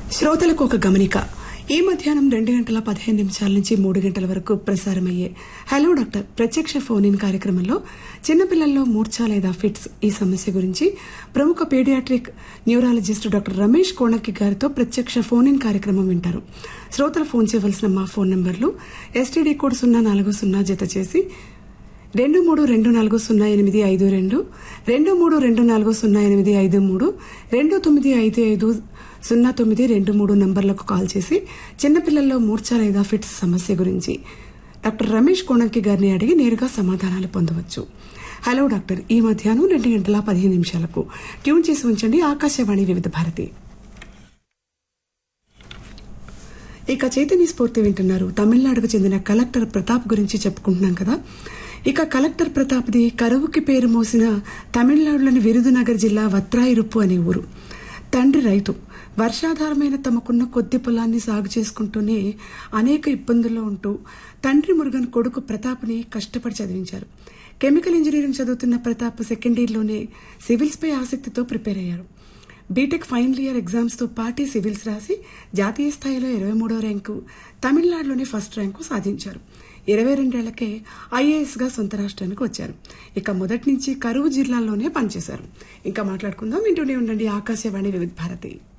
శ్రోతలకు ఒక గమనిక ఈ మధ్యాహ్నం రెండు గంటల పదిహేను నిమిషాల నుంచి మూడు గంటల వరకు ప్రసారమయ్యే హలో డాక్టర్ ప్రత్యక్ష ఫోన్ ఇన్ కార్యక్రమంలో చిన్నపిల్లల్లో మూర్ఛ లేదా ఫిట్స్ ఈ సమస్య గురించి ప్రముఖ paediatric neurologist doctor Ramesh Konakki గారితో ప్రత్యక్ష ఫోన్ ఇన్ కార్యక్రమం వింటారు శ్రోతలు ఫోన్ చేయవలసిన మా ఫోన్ నంబర్లు ఎస్టీడీ కోడ్ సున్నా నాలుగు సున్నా జత చేసి రెండు మూడు రెండు నాలుగు సున్నా ఎనిమిది ఐదు రెండు రెండు మూడు రెండు నాలుగు సున్నా ఎనిమిది ఐదు మూడు రెండు తొమ్మిది ఐదు ఐదు సున్నా తొమ్మిది రెండు మూడు నంబర్లకు కాల్ చేసి చిన్నపిల్లల్లో మూర్ఛ లేదా ఫిట్స్ సమస్య గురించి డాక్టర్ రమేష్ కోణంకి గారిని అడిగి నేరుగా సమాధానాలు పొందవచ్చు హలో డాక్టర్ ఈ మధ్యాహ్నం రెండు గంటల పదిహేను నిమిషాలకు ట్యూన్ చేసి ఉంచండి ఆకాశవాణి వివిధ భారతి ఇక చైతన్య స్ఫూర్తి వింటున్నారు తమిళనాడుకు చెందిన కలెక్టర్ ప్రతాప్ గురించి చెప్పుకుంటున్నాం కదా ఇక కలెక్టర్ ప్రతాప్ది కరువుకి పేరు మోసిన తమిళనాడులోని విరుదునగర్ జిల్లా వత్రాయిరుప్పు అనే ఊరు తండ్రి రైతు వర్షాధారమైన తమకున్న కొద్ది పొలాన్ని సాగు చేసుకుంటూనే అనేక ఇబ్బందుల్లో ఉంటూ తండ్రి మురుగన్ కొడుకు ప్రతాప్ని కష్టపడి చదివించారు కెమికల్ ఇంజనీరింగ్ చదువుతున్న ప్రతాప్ సెకండ్ ఇయర్లోనే సివిల్స్పై ఆసక్తితో ప్రిపేర్ అయ్యారు బీటెక్ ఫైనల్ ఇయర్ ఎగ్జామ్స్ తో పాటు సివిల్స్ రాసి జాతీయ స్థాయిలో ఇరవై మూడో ర్యాంకు తమిళనాడులోనే ఫస్ట్ ర్యాంకు సాధించారు ఇరవై రెండేళ్లకే ఐఏఎస్ గా సొంత రాష్ట్రానికి వచ్చారు ఇక మొదటి నుంచి కరువు జిల్లాల్లోనే పనిచేశారు ఇంకా మాట్లాడుకుందాం వింటూనే ఉండండి ఆకాశవాణి వివిధ భారతి